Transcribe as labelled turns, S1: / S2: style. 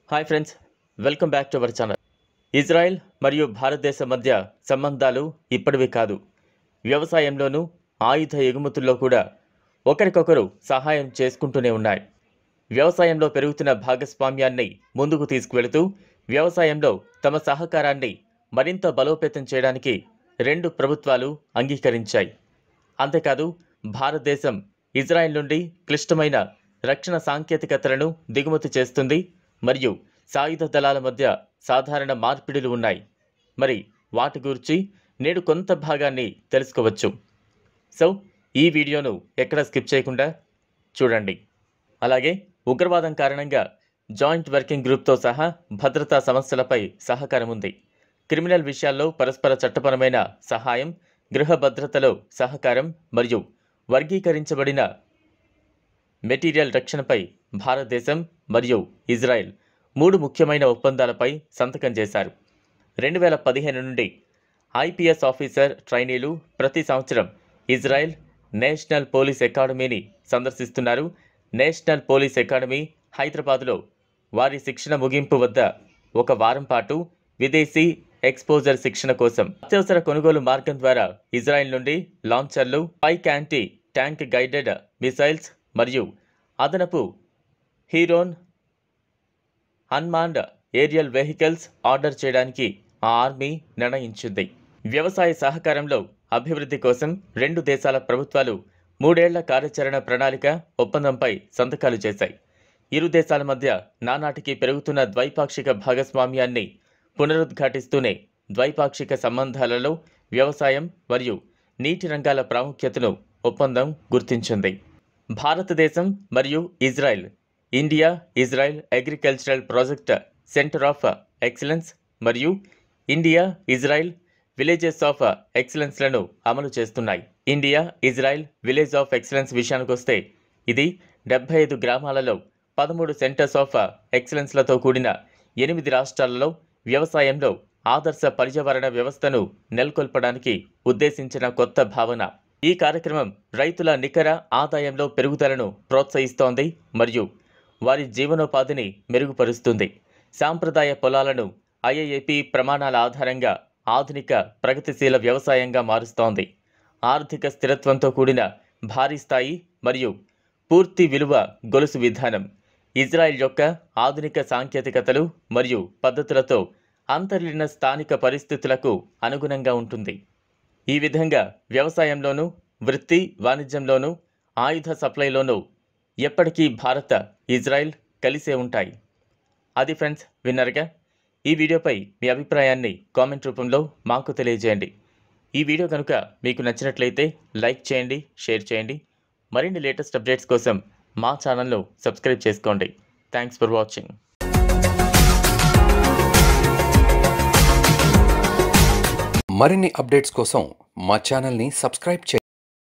S1: hi friends welcome back to our channel Israel మరియు భారతదేశం మధ్య సంబంధాలు ఇప్పటివి కాదు వ్యవసాయంలోనూ ఆయుధ ఎగుమతుల్లో కూడా ఒకరికొకరు సహాయం చేసుకుంటూనే ఉన్నాయి వ్యవసాయంలో పెరుగుతున్న భాగస్వామ్యాన్ని ముందుకు తీసుకువెళుతూ వ్యవసాయంలో తమ సహకారాన్ని మరింత బలోపేతం చేయడానికి రెండు ప్రభుత్వాలు అంగీకరించాయి అంతేకాదు భారతదేశం ఇజ్రాయెల్ నుండి క్లిష్టమైన రక్షణ సాంకేతికతలను దిగుమతి చేస్తుంది మరియు సాయుధ దళాల మధ్య సాధారణ మార్పిడులు ఉన్నాయి మరి వాటి గురించి నేడు కొంత భాగాన్ని తెలుసుకోవచ్చు సో ఈ వీడియోను ఎక్కడ స్కిప్ చేయకుండా చూడండి అలాగే ఉగ్రవాదం కారణంగా జాయింట్ వర్కింగ్ గ్రూప్తో సహా భద్రతా సమస్యలపై సహకారం ఉంది క్రిమినల్ విషయాల్లో పరస్పర చట్టపరమైన సహాయం గృహ భద్రతలో సహకారం మరియు వర్గీకరించబడిన మెటీరియల్ రక్షణపై భారతదేశం మరియు ఇజ్రాయెల్ మూడు ముఖ్యమైన ఒప్పందాలపై సంతకం చేశారు రెండు వేల పదిహేను నుండి ఐపీఎస్ ఆఫీసర్ ట్రైనీలు ప్రతి సంవత్సరం ఇజ్రాయెల్ నేషనల్ పోలీస్ అకాడమీని సందర్శిస్తున్నారు నేషనల్ పోలీస్ అకాడమీ హైదరాబాద్లో వారి శిక్షణ ముగింపు వద్ద ఒక వారం పాటు విదేశీ ఎక్స్పోజర్ శిక్షణ కోసం అత్యవసర కొనుగోలు మార్గం ద్వారా ఇజ్రాయెల్ నుండి లాంచర్లు Spike anti tank guided missiles మరియు అదనపు Heron unmanned aerial vehicles order చేయడానికి ఆ ఆర్మీ నిర్ణయించింది వ్యవసాయ సహకారంలో అభివృద్ధి కోసం రెండు దేశాల ప్రభుత్వాలు మూడేళ్ల కార్యాచరణ ప్రణాళిక ఒప్పందంపై సంతకాలు చేశాయి ఇరు దేశాల మధ్య నానాటికి పెరుగుతున్న ద్వైపాక్షిక భాగస్వామ్యాన్ని పునరుద్ఘాటిస్తూనే ద్వైపాక్షిక సంబంధాలలో వ్యవసాయం మరియు నీటి రంగాల ప్రాముఖ్యతను ఒప్పందం గుర్తించింది భారతదేశం మరియు Israel India Israel agricultural project centre of excellence మరియు ఇండియా ఇజ్రాయెల్ విలేజెస్ ఆఫ్ ఎక్సలెన్స్లను అమలు చేస్తున్నాయి India Israel village of excellence విషయానికొస్తే ఇది డెబ్బై ఐదు గ్రామాలలో పదమూడు సెంటర్స్ ఆఫ్ ఎక్సలెన్స్లతో కూడిన ఎనిమిది రాష్ట్రాలలో వ్యవసాయంలో ఆదర్శ పర్యావరణ వ్యవస్థను నెలకొల్పడానికి ఉద్దేశించిన కొత్త భావన ఈ కార్యక్రమం రైతుల నికర ఆదాయంలో పెరుగుదలను ప్రోత్సహిస్తోంది మరియు వారి జీవనోపాధిని మెరుగుపరుస్తుంది సాంప్రదాయ పొలాలను ఐఐఏపి ప్రమాణాల ఆధారంగా ఆధునిక ప్రగతిశీల వ్యవసాయంగా మారుస్తోంది ఆర్థిక స్థిరత్వంతో కూడిన భారీ స్థాయి మరియు పూర్తి విలువ గొలుసు విధానం ఇజ్రాయెల్ యొక్క ఆధునిక సాంకేతికతలు మరియు పద్ధతులతో అంతర్లీన స్థానిక పరిస్థితులకు అనుగుణంగా ఉంటుంది ఈ విధంగా వ్యవసాయంలోనూ వృత్తి వాణిజ్యంలోనూ ఆయుధ సప్లైలోనూ ఎప్పటికీ భారత ఇజ్రాయెల్ కలిసే ఉంటాయి అది ఫ్రెండ్స్ విన్నరుగా ఈ వీడియోపై మీ అభిప్రాయాన్ని కామెంట్ రూపంలో మాకు తెలియజేయండి ఈ వీడియో కనుక మీకు నచ్చినట్లయితే లైక్ చేయండి షేర్ చేయండి మరిన్ని లేటెస్ట్ అప్డేట్స్ కోసం మా ఛానల్ను సబ్స్క్రైబ్ చేసుకోండి థ్యాంక్స్ ఫర్ వాచింగ్
S2: మరిన్ని అప్డేట్స్ కోసం మా ఛానల్ని సబ్స్క్రైబ్ చేయండి